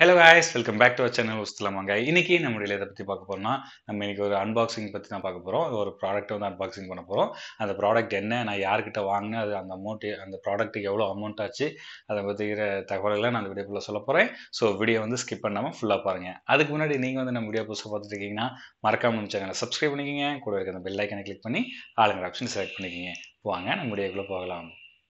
hello guys welcome back to our channel உஸ்தலாமாங்க இன்னைக்கு நம்மளுடைய இதை பற்றி பார்க்க போறோம்னா நம்ம இன்னைக்கு ஒரு அன்பாக்சிங் பற்றி தான் பார்க்க போகிறோம் ஒரு ப்ராடக்ட் வந்து அன்பாக்சிங் பண்ண போகிறோம் அந்த ப்ராடக்ட் என்ன நான் யார்கிட்ட வாங்கினேன் அது அந்த அமௌண்ட் அந்த ப்ராடக்ட்டுக்கு எவ்வளோ அமௌண்ட் ஆச்சு அதை பற்றிக்கிற தகவல்களை நான் அந்த வீடியோக்குள்ளே சொல்ல போகிறேன் ஸோ வீடியோ வந்து ஸ்கிப் பண்ணாமல் ஃபுல்லாக பாருங்கள் அதுக்கு முன்னாடி நீங்கள் வந்து நம்ம வீடியோ புதுசாக பார்த்துட்டு இருக்கீங்கன்னா மறக்காம நம்ம சேனலை சப்ஸ்கிரைப் பண்ணிக்கிங்க கூட இருக்க அந்த பெல் ஐக்கனை கிளிக் பண்ணி ஆளுங்கிற ஆப்ஷன் செலக்ட் பண்ணிக்கிங்க வாங்க நம்ம வீடியோக்குள்ளே போகலாம்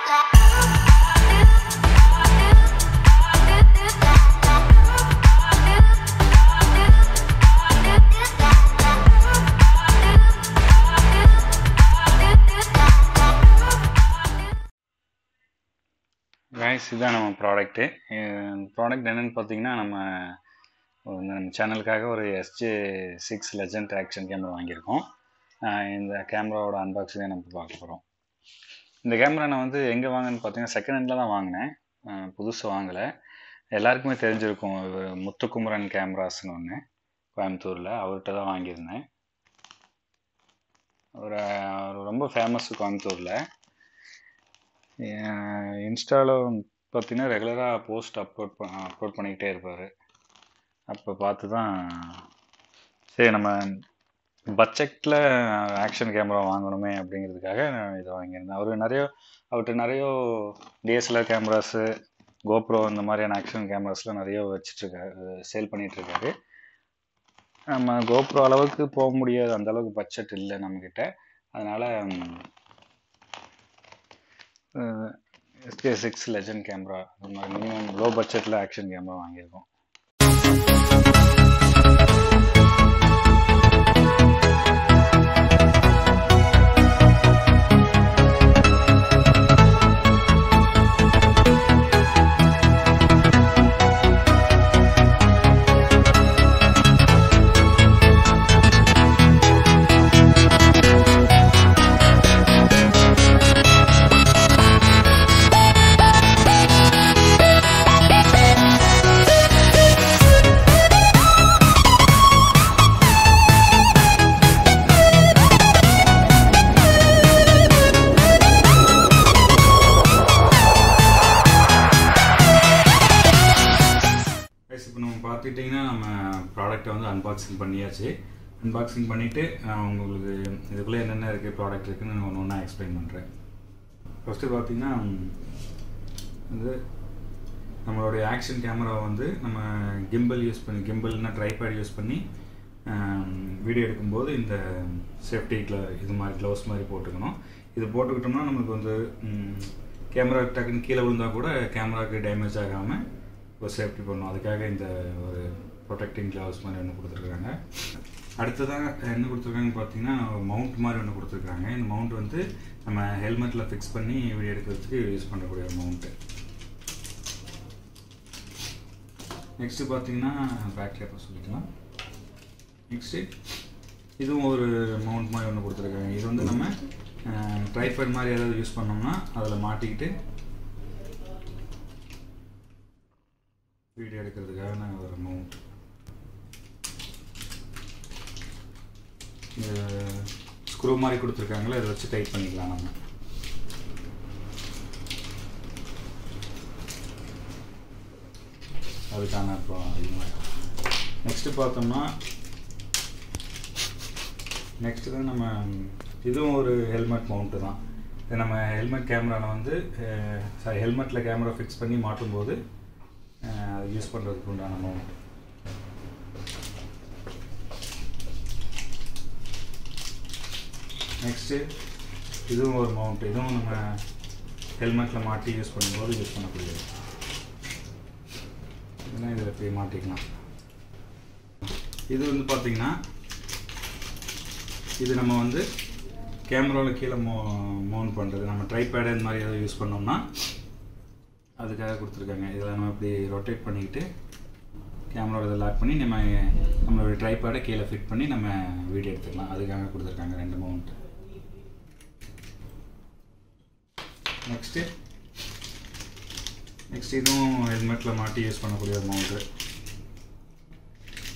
கைஸ் இதுதான் நம்ம ப்ராடக்ட்டு ப்ராடக்ட் என்னென்னு பார்த்தீங்கன்னா நம்ம ஒரு நம்ம சேனலுக்காக ஒரு SJ six legend action camera வாங்கியிருக்கோம் அஹ் இந்த கேமராவோட அன்பாக்சிங் தான் நம்ம பார்க்க போகிறோம் இந்த கேமரா நான் வந்து எங்கே வாங்கினேன்னு பார்த்தீங்கன்னா செகண்ட் ஹேண்டில் தான் வாங்கினேன் புதுசாக வாங்கலை எல்லாருக்குமே தெரிஞ்சிருக்கும் இவர் முத்துக்குமரன் கேமராஸ்னு ஒன்று கோயம்புத்தூரில் அவர்கிட்ட தான் வாங்கியிருந்தேன் அவர் அவர் ரொம்ப ஃபேமஸ் கோயம்புத்தூரில் இன்ஸ்டாவில் பார்த்தீங்கன்னா ரெகுலராக போஸ்ட் அப்லோட் ப அப்லோட் பண்ணிக்கிட்டே இருப்பார் அப்போ பார்த்து தான் சரி நம்ம பட்ஜெட்டில் ஆக்ஷன் கேமரா வாங்கணுமே அப்படிங்கிறதுக்காக நான் இதை வாங்கியிருந்தேன் அவர் நிறைய அவர்கிட்ட நிறைய டிஎஸ்எல்ஆர் கேமராஸு கோப்ரோ இந்த மாதிரியான ஆக்ஷன் கேமராஸ்லாம் நிறைய வச்சிட்ருக்காரு சேல் பண்ணிகிட்ருக்காரு நம்ம கோப்ரோ அளவுக்கு போக முடியாது அந்த அளவுக்கு பட்ஜெட் இல்லை நம்மக்கிட்ட அதனால் எஸ்கே சிக்ஸ் லெஜண்ட் கேமரா அந்த மாதிரி மினிமம் லோ பட்ஜெட்டில் ஆக்ஷன் கேமரா வாங்கியிருக்கோம் இப்போ நம்ம பார்த்துக்கிட்டிங்கன்னா நம்ம ப்ராடக்ட்டை வந்து அன்பாக்சிங் பண்ணியாச்சு அன்பாக்சிங் பண்ணிவிட்டு உங்களுக்கு இதுக்குள்ளே என்னென்ன இருக்குது ப்ராடக்ட் இருக்குன்னு நான் ஒன்று ஒன்றா எக்ஸ்பிளைன் பண்ணுறேன் ஃபஸ்ட்டு பார்த்தீங்கன்னா வந்து நம்மளுடைய ஆக்ஷன் கேமரா வந்து நம்ம கிம்பிள் யூஸ் பண்ணி கிம்பிள்னா ட்ரைபேட் யூஸ் பண்ணி வீடியோ எடுக்கும்போது இந்த சேஃப்டி க்ள இது மாதிரி க்ளவுஸ் மாதிரி போட்டுக்கணும் இது போட்டுக்கிட்டோம்னா நமக்கு வந்து கேமரா டக்குன்னு கீழே விழுந்தால் கூட கேமராவுக்கு டேமேஜ் ஆகாமல் ஒரு சேஃப்டி பண்ணணும் அதுக்காக இந்த ஒரு ப்ரொடெக்டிங் கிளவுஸ் மாதிரி ஒன்று கொடுத்துருக்குறாங்க அடுத்ததாக என்ன கொடுத்துருக்காங்கன்னு பார்த்தீங்கன்னா மவுண்ட் மாதிரி ஒன்று கொடுத்துருக்காங்க இந்த மவுண்ட் வந்து நம்ம ஹெல்மெட்டில் ஃபிக்ஸ் பண்ணி வீடியோ எடுக்கிறதுக்கு யூஸ் பண்ணக்கூடிய ஒரு மவுண்ட்டு நெக்ஸ்ட்டு பார்த்தீங்கன்னா பேக் கேப்பை சொல்லிக்கலாம் நெக்ஸ்ட்டு இதுவும் ஒரு மவுண்ட் மாதிரி ஒன்று கொடுத்துருக்காங்க இது வந்து நம்ம ட்ரைஃபைட் மாதிரி ஏதாவது யூஸ் பண்ணோம்னா அதில் மாட்டிக்கிட்டு வீடியோ எடுக்கிறதுக்கான ஒரு மவுண்ட் ஸ்க்ரூ மாதிரி கொடுத்துருக்காங்களே இதை வச்சு டைட் பண்ணிக்கலாம் நம்ம அதுக்கான அப்புறம் நெக்ஸ்ட்டு பார்த்தோம்னா நெக்ஸ்ட்டு தான் நம்ம இதுவும் ஒரு ஹெல்மெட் மவுண்ட்டு தான் இது நம்ம ஹெல்மெட் கேமராவில் வந்து சாரி ஹெல்மெட்டில் கேமரா ஃபிக்ஸ் பண்ணி மாட்டும்போது அதை யூஸ் பண்ணுறதுக்கு உண்டான மவுண்ட் நெக்ஸ்ட்டு இதுவும் ஒரு மவுண்ட் இதுவும் நம்ம ஹெல்மெட்டில் மாட்டி யூஸ் பண்ணும்போது யூஸ் பண்ணக்கூடியது இதெல்லாம் இதில் போய் மாட்டிக்கலாம் இது வந்து பார்த்திங்கன்னா இது நம்ம வந்து கேமராவில் கீழே மோ மவுண்ட் பண்ணுறது நம்ம ட்ரைபேடு இந்த மாதிரி ஏதாவது யூஸ் பண்ணோம்னா அதுக்காக கொடுத்துருக்காங்க இதில் நம்ம இப்படி ரொட்டேட் பண்ணிக்கிட்டு கேமராவில் இதை லாக் பண்ணி நம்ம நம்மளோட ட்ரைபேடை கீழே ஃபிட் பண்ணி நம்ம வீடியோ எடுத்துக்கலாம் அதுக்காக கொடுத்துருக்காங்க ரெண்டு மவுண்ட் நெக்ஸ்ட்டு நெக்ஸ்ட் இதுவும் ஹெல்மெட்டில் மாட்டி யூஸ் பண்ணக்கூடிய ஒரு மவுண்ட்டு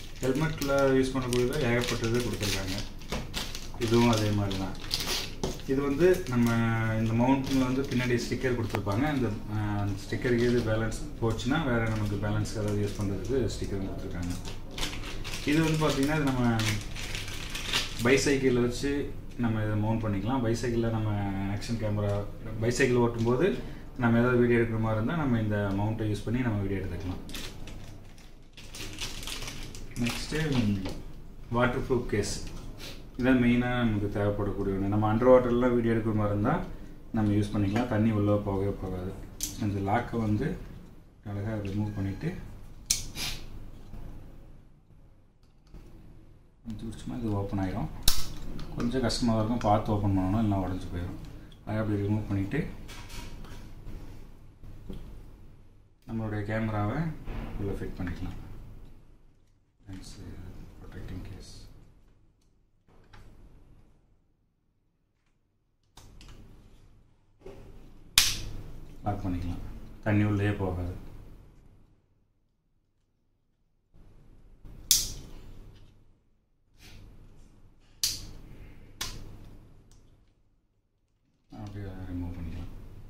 ஹெல்மெட்டில் யூஸ் பண்ணக்கூடியது ஏகப்பட்டது கொடுத்துருக்காங்க இதுவும் அதே மாதிரி தான் இது வந்து நம்ம இந்த மவுண்ட்டில் வந்து பின்னாடி ஸ்டிக்கர் கொடுத்துருப்பாங்க அந்த ஸ்டிக்கர் எது பேலன்ஸ் போச்சுன்னா வேறு நமக்கு பேலன்ஸ் ஏதாவது யூஸ் பண்ணுறதுக்கு ஸ்டிக்கர் கொடுத்துருக்காங்க இது வந்து பார்த்திங்கன்னா இது நம்ம பைசைக்கிள் வச்சு நம்ம இதை மவுண்ட் பண்ணிக்கலாம் பைசைக்கிளில் நம்ம ஆக்ஷன் கேமரா பைசைக்கிள் ஓட்டும்போது நம்ம ஏதாவது வீடியோ எடுக்கிற மாதிரி இருந்தால் நம்ம இந்த மவுண்ட்டை யூஸ் பண்ணி நம்ம வீடியோ எடுத்துக்கலாம் நெக்ஸ்ட்டு வாட்டர் ப்ரூஃப் கேஸ் இதான் மெயினாக நமக்கு தேவைப்படக்கூடிய ஒன்று நம்ம அண்டர் வாட்டர்லாம் வீடியோ எடுக்கிற மாதிரி இருந்தால் நம்ம யூஸ் பண்ணிக்கலாம் தண்ணி உள்ளே போகவே போகாது இந்த லாக்கை வந்து அழகாக ரிமூவ் பண்ணிவிட்டு சும்மா இது ஓப்பன் ஆகிரும் கொஞ்சம் கஷ்டமாக இருக்கும் பார்த்து ஓப்பன் பண்ணணும் இல்லை உடஞ்சி போயிடும் அதை அப்படி ரிமூவ் பண்ணிவிட்டு நம்மளுடைய கேமராவை உள்ளே ஃபிட் பண்ணிக்கலாம் ப்ரொடெக்டிங் கேஸ் லாக் பண்ணிக்கலாம் தண்ணி உள்ளே போகாது அப்படியே ரிமூவ் பண்ணிக்கலாம்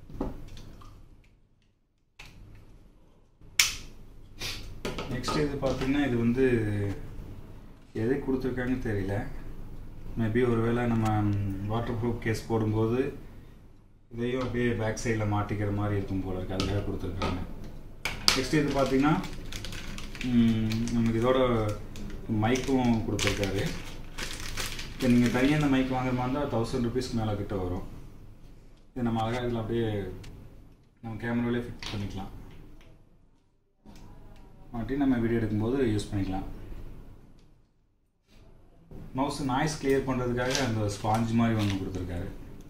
நெக்ஸ்ட் இது பார்த்தீங்கன்னா இது வந்து எது கொடுத்துருக்காங்கன்னு தெரியல மேபி ஒருவேளை நம்ம வாட்டர் ப்ரூஃப் கேஸ் போடும்போது இதையும் அப்படியே பேக் சைடில் மாட்டிக்கிற மாதிரி இருக்கும் போல இருக்குது அதுக்காக கொடுத்துருக்காங்க நெக்ஸ்ட் இது பார்த்தீங்கன்னா நமக்கு இதோட மைக்கும் கொடுத்துருக்காரு இப்போ நீங்கள் தனியாக இந்த மைக் வாங்குற மாதிரி இருந்தால் தௌசண்ட் ருபீஸ்க்கு மேலே கிட்ட வரும் இது நம்ம அழகாக இதில் அப்படியே நம்ம கேமராவிலே ஃபிட் பண்ணிக்கலாம் மாட்டி நம்ம வீடியோ எடுக்கும்போது யூஸ் பண்ணிக்கலாம் மவுஸ் நாய்ஸ் கிளியர் பண்ணுறதுக்காக அந்த ஸ்பாஞ்ச் மாதிரி ஒன்று கொடுத்துருக்காரு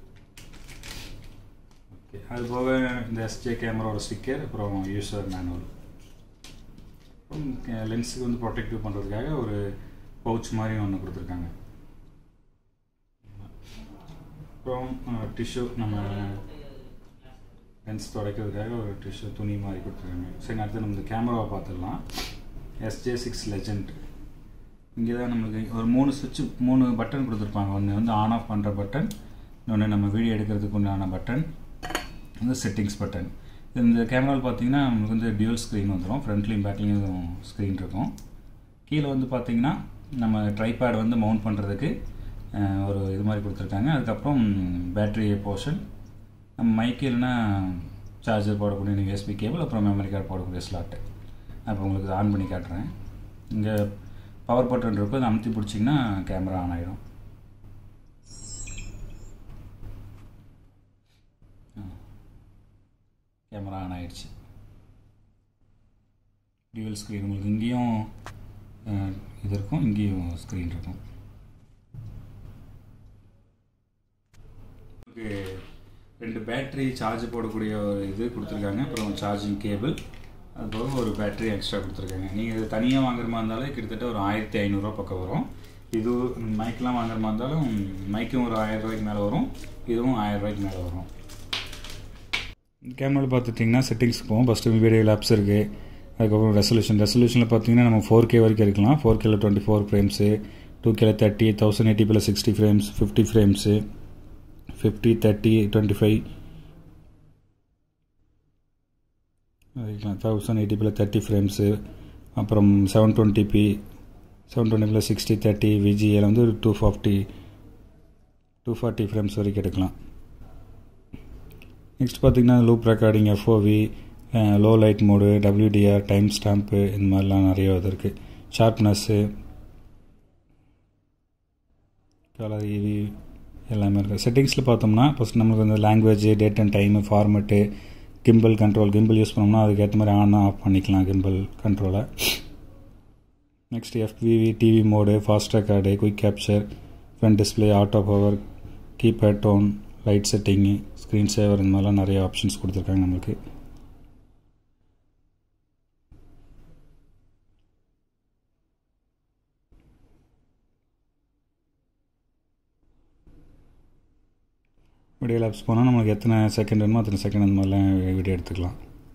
ஓகே அது போக இந்த எஸ்ஜே கேமராவோட ஸ்டிக்கர் அப்புறம் யூஸர் மேனுவல் அப்புறம் லென்ஸுக்கு வந்து ப்ரொடெக்டிவ் பண்ணுறதுக்காக ஒரு பவுச் மாதிரி ஒன்று கொடுத்துருக்காங்க அப்புறம் டிஷ்யூ நம்ம லென்ஸ் துடைக்கிறதுக்காக ஒரு டிஷ்யூ துணி மாதிரி கொடுத்துருக்காங்க சரி அடுத்து நம்ம இந்த கேமராவை பார்த்துடலாம் எஸ்ஜே சிக்ஸ் லெஜண்ட் இங்கே தான் நம்மளுக்கு ஒரு மூணு சுவிட்சு மூணு பட்டன் கொடுத்துருப்பாங்க ஒன்று வந்து ஆன் ஆஃப் பண்ணுற பட்டன் இன்னொன்று நம்ம வீடியோ எடுக்கிறதுக்கு உண்டான பட்டன் வந்து செட்டிங்ஸ் பட்டன் இந்த கேமராவில் பார்த்தீங்கன்னா நமக்கு வந்து டியூல் ஸ்க்ரீன் வந்துடும் ஃப்ரண்ட்லேயும் பேக்லேயும் ஸ்க்ரீன் இருக்கும் கீழே வந்து பார்த்தீங்கன்னா நம்ம ட்ரைபேட் வந்து மவுண்ட் பண்ணுறதுக்கு ஒரு இது மாதிரி கொடுத்துருக்காங்க அதுக்கப்புறம் பேட்ரி போர்ஷன் நம்ம மைக்கு இல்லைன்னா சார்ஜர் போடக்கூடிய யூஎஸ்பி கேபிள் அப்புறம் மெமரி கார்டு போடக்கூடிய ஸ்லாட்டு அப்போ உங்களுக்கு ஆன் பண்ணி காட்டுறேன் இங்கே பவர் பட்டன் இருக்கும் அதை அமுத்தி பிடிச்சிங்கன்னா கேமரா ஆன் ஆகிடும் கேமரா ஆன் ஆகிடுச்சு டியூவல் ஸ்க்ரீன் உங்களுக்கு இங்கேயும் இது இருக்கும் இங்கேயும் ஸ்க்ரீன் இருக்கும் ரெண்டு பேட்ரி சார்ஜ் போடக்கூடிய ஒரு இது கொடுத்துருக்காங்க அப்புறம் சார்ஜிங் கேபிள் அது போக ஒரு பேட்ரி எக்ஸ்ட்ரா கொடுத்துருக்காங்க நீங்கள் இது தனியாக வாங்குற மாதிரி இருந்தாலும் கிட்டத்தட்ட ஒரு ஆயிரத்தி ஐநூறுரூவா பக்கம் வரும் இது மைக்கெலாம் வாங்குற மாதிரி இருந்தாலும் மைக்கும் ஒரு ஆயிரம் ரூபாய்க்கு மேலே வரும் இதுவும் ஆயிரம் ரூபாய்க்கு மேலே வரும் கேமராவில் பார்த்துட்டிங்கன்னா செட்டிங்ஸ்க்கு போவோம் ஃபஸ்ட்டு வீடியோ லேப்ஸ் இருக்குது அதுக்கப்புறம் ரெசல்யூஷன் ரெசல்யூஷனில் பார்த்தீங்கன்னா நம்ம ஃபோர் கே வரைக்கும் இருக்கலாம் ஃபோர் கேல டுவெண்ட்டி ஃபோர் ஃப்ரேம்ஸு டூ கேல தேர்ட்டி தௌசண்ட் எயிட்டி பில் sixty frames fifty frames fifty thirty twenty five thousand எயிட்டிபியில் தேர்ட்டி ஃப்ரேம்ஸு அப்புறம் செவன் டுவெண்ட்டி செவன் டுவெண்ட்டிபியில் சிக்ஸ்டி தேர்ட்டி விஜிஏல வந்து ஒரு two forty two forty frames வரைக்கும் எடுக்கலாம் நெக்ஸ்ட் பார்த்திங்கன்னா loop recording FOV low light mode WDR time stamp இந்த மாதிரிலாம் நிறைய இது இருக்குது ஷார்ப்னஸ்ஸு கலர் இவி எல்லாமே இருக்குது செட்டிங்ஸில் பார்த்தோம்னா ஃபஸ்ட் நம்மளுக்கு வந்து language date and time format gimbal control gimbal use பண்ணோம்னா அதுக்கேற்ற மாதிரி ஆன் ஆஃப் பண்ணிக்கலாம் கிம்பிள் கண்ட்ரோலை next FOV TV mode fast record quick capture front display auto power keypad tone light setting screen saver இந்த மாதிரிலாம் நிறைய ஆப்ஷன்ஸ் கொடுத்துருக்காங்க நம்மளுக்கு வீடியோ லேப்ஸ் போனால் நம்மளுக்கு எத்தனை செகண்ட் வேணுமோ அத்தனை செகண்ட் அந்த மாதிரிலாம் வீடியோ எடுத்துக்கலாம்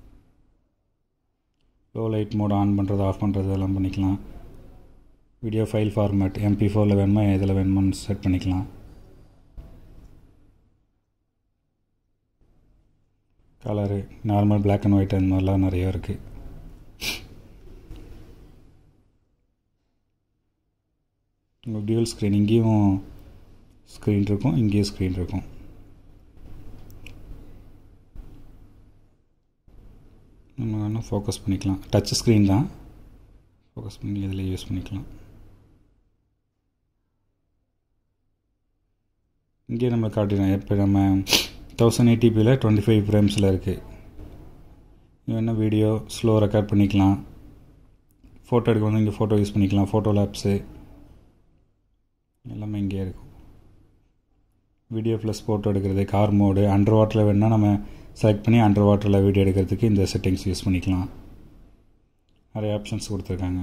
லோ லைட் மோட் ஆன் பண்ணுறது ஆஃப் பண்ணுறது எல்லாம் பண்ணிக்கலாம் வீடியோ ஃபைல் ஃபார்மேட் எம்பி ஃபோரில் வேணுமா எதில் வேணுமான்னு செட் பண்ணிக்கலாம் colour normal Black and white அந்த மாதிரிலாம் நிறைய இருக்குது உங்களுக்கு டியூவல் ஸ்க்ரீன் இங்கேயும் ஸ்க்ரீன் இருக்கும் இங்கேயும் ஸ்க்ரீன் இருக்கும் நம்ம வேணால் ஃபோக்கஸ் பண்ணிக்கலாம் டச் ஸ்க்ரீன் தான் ஃபோக்கஸ் பண்ணி இதில் யூஸ் பண்ணிக்கலாம் இங்கே நம்ம காட்டிடும் இப்போ நம்ம தௌசண்ட் எயிட்டிபியில் டுவெண்ட்டி ஃபைவ் ஃப்ரேம்ஸில் இருக்குது வேணால் வீடியோ ஸ்லோ ரெக்கார்ட் பண்ணிக்கலாம் ஃபோட்டோ எடுக்க வந்து இங்கே ஃபோட்டோ யூஸ் பண்ணிக்கலாம் ஃபோட்டோ லேப்ஸு எல்லாமே இங்கே இருக்கும் வீடியோ ப்ளஸ் ஃபோட்டோ எடுக்கிறது கார் மோடு அண்டர் வாட்டரில் வேணால் நம்ம செலக்ட் பண்ணி அண்டர் வாட்டரில் வீடியோ எடுக்கிறதுக்கு இந்த செட்டிங்ஸ் யூஸ் பண்ணிக்கலாம் நிறைய ஆப்ஷன்ஸ் கொடுத்துருக்காங்க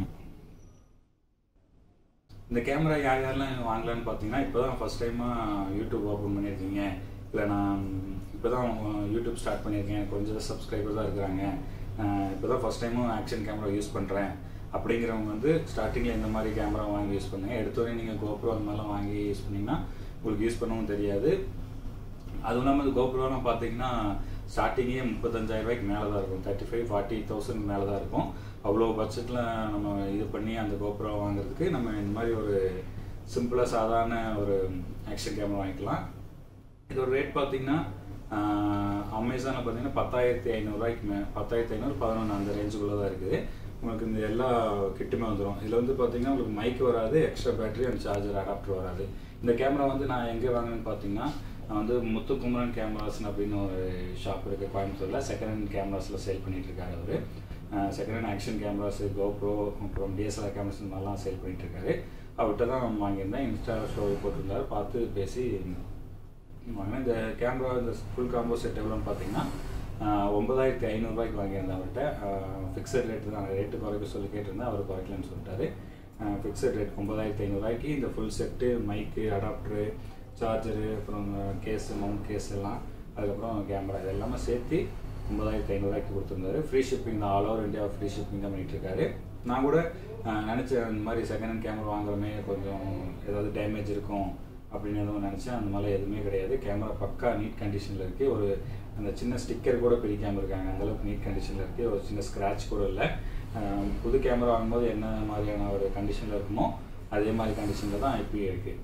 இந்த கேமரா யார் யாரெல்லாம் வாங்கலான்னு பார்த்தீங்கன்னா இப்போ தான் ஃபஸ்ட் டைமாக யூடியூப் ஓப்பன் பண்ணியிருக்கீங்க இல்லை நான் இப்போ தான் யூடியூப் ஸ்டார்ட் பண்ணியிருக்கேன் கொஞ்சம் சப்ஸ்கிரைபர் தான் இருக்கிறாங்க இப்போ தான் ஃபஸ்ட் டைமும் ஆக்ஷன் கேமரா யூஸ் பண்ணுறேன் அப்படிங்கிறவங்க வந்து ஸ்டார்டிங்கில் இந்த மாதிரி கேமரா வாங்கி யூஸ் பண்ணுங்கள் எடுத்தோடனே நீங்கள் கோப்ரோ அந்த மாதிரிலாம் வாங்கி யூஸ் பண்ணிங்கன்னா உங்களுக்கு யூஸ் பண்ணவும் தெரியாது அதுவும் இல்லாமல் கோப்ரோலாம் பார்த்தீங்கன்னா ஸ்டார்டிங்கே முப்பத்தஞ்சாயிரம் ரூபாய்க்கு மேலே தான் இருக்கும் தேர்ட்டி ஃபைவ் ஃபார்ட்டி தௌசண்ட் மேலே தான் இருக்கும் அவ்வளோ பட்ஜெட்டில் நம்ம இது பண்ணி அந்த கோப்ரோ வாங்குறதுக்கு நம்ம இந்த மாதிரி ஒரு சிம்பிளாக சாதாரண ஒரு ஆக்ஷன் கேமரா வாங்கிக்கலாம் இதோட ரேட் பார்த்தீங்கன்னா அமேசானில் பார்த்தீங்கன்னா பத்தாயிரத்தி ஐநூறுரூவாய்க்கு மே பத்தாயிரத்தி ஐநூறு பதினொன்று அந்த ரேஞ்சுக்குள்ளே தான் இருக்குது உங்களுக்கு இந்த எல்லா கிட்டுமே வந்துடும் இதில் வந்து பார்த்தீங்கன்னா உங்களுக்கு மைக் வராது extra battery and charger adapter வராது இந்த கேமரா வந்து நான் எங்கே வாங்கினேன்னு பார்த்தீங்கன்னா நான் வந்து முத்துக்குமரன் கேமராஸ் அப்படின்னு ஒரு ஷாப் இருக்குது கோயம்புத்தூரில் செகண்ட் ஹேண்ட் கேமராஸில் சேல் பண்ணிட்டு இருக்காரு அவர் second hand action cameras GoPro அப்புறம் டிஎஸ்எல்ஆர் கேமராஸ் இந்த மாதிரிலாம் சேல் பண்ணிட்டு இருக்காரு அவர்கிட்ட தான் வாங்கியிருந்தேன் இன்ஸ்டா ஸ்டோரி போட்டிருந்தாரு பார்த்து பேசி வாங்கினேன் இந்த கேமரா இந்த ஃபுல் காம்போ செட் எவ்வளோன்னு பார்த்தீங்கன்னா ஒன்பதாயிரத்தி ஐநூறுரூவாய்க்கு வாங்கியிருந்தேன் அவர்கிட்ட ஃபிக்ஸட் ரேட் தான் ரேட்டு குறைக்க சொல்லி கேட்டிருந்தேன் அவர் குறைக்கலன்னு சொல்லிட்டாரு ஃபிக்ஸட் ரேட் ஒன்பதாயிரத்தி ஐநூறுரூவாய்க்கு இந்த full set mic adapter charger அப்புறம் கேஸு மவுண்ட் கேஸ் எல்லாம் அதுக்கப்புறம் கேமரா இது எல்லாமே சேர்த்து ஒன்பதாயிரத்தி ஐநூறுரூவாய்க்கு கொடுத்துருந்தாரு ஃப்ரீ ஷிப்பிங் தான் all over India free shipping தான் பண்ணிகிட்டு இருக்காரு நான் கூட நினச்சேன் இந்த மாதிரி செகண்ட் ஹேண்ட் கேமரா வாங்குறோமே கொஞ்சம் ஏதாவது டேமேஜ் இருக்கும் அப்படின்னு எதுவும் நினச்சேன் அந்த மாதிரி எதுவுமே கிடையாது கேமரா பக்கா நீட் கண்டிஷனில் இருக்குது ஒரு அந்த சின்ன ஸ்டிக்கர் கூட பிரிக்காமல் இருக்காங்க அந்தளவுக்கு நீட் கண்டிஷனில் இருக்குது ஒரு சின்ன ஸ்க்ராட்ச் கூட இல்லை புது கேமரா வாங்கும்போது என்ன மாதிரியான ஒரு கண்டிஷனில் இருக்குமோ அதே மாதிரி கண்டிஷனில் தான் இப்பயே இருக்குது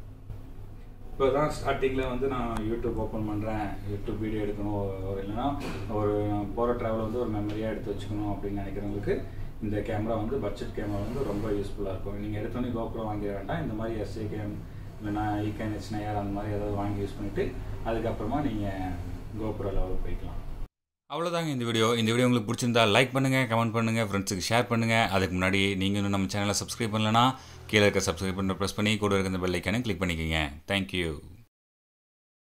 இப்போ தான் ஸ்டார்டிங்கில் வந்து நான் யூடியூப் ஓப்பன் பண்ணுறேன் யூடியூப் வீடியோ எடுக்கணும் ஒரு இல்லைன்னா ஒரு போகிற ட்ராவல் வந்து ஒரு மெமரியாக எடுத்து வச்சுக்கணும் அப்படின்னு நினைக்கிறவங்களுக்கு இந்த கேமரா வந்து பட்ஜெட் கேமரா வந்து ரொம்ப யூஸ்ஃபுல்லாக இருக்கும் நீங்கள் எடுத்தோன்னே கோப்ரோ வாங்கிட வேண்டாம் இந்த மாதிரி எஸ்ஏ கேம் இல்லைனா ஈகேன் ஹெச் நைஆர் அந்த மாதிரி ஏதாவது வாங்கி யூஸ் பண்ணிவிட்டு அதுக்கப்புறமா நீங்கள் கோப்ரோ லெவலில் போய்க்கலாம் அவ்வளோதாங்க இந்த வீடியோ இந்த வீடியோ உங்களுக்கு பிடிச்சிருந்தா லைக் பண்ணுங்கள் கமெண்ட் பண்ணுங்கள் ஃப்ரெண்ட்ஸுக்கு ஷேர் பண்ணுங்கள் அதுக்கு முன்னாடி நீங்கள் இன்னும் நம்ம சேனலை சப்ஸ்கிரைப் பண்ணலன்னா கீழே இருக்க சப்ஸ்கிரைப் பண்ண ப்ரெஸ் பண்ணி கூட இருக்க இந்த பெல் ஐக்கானை கிளிக் பண்ணிக்கோங்க தேங்க்யூ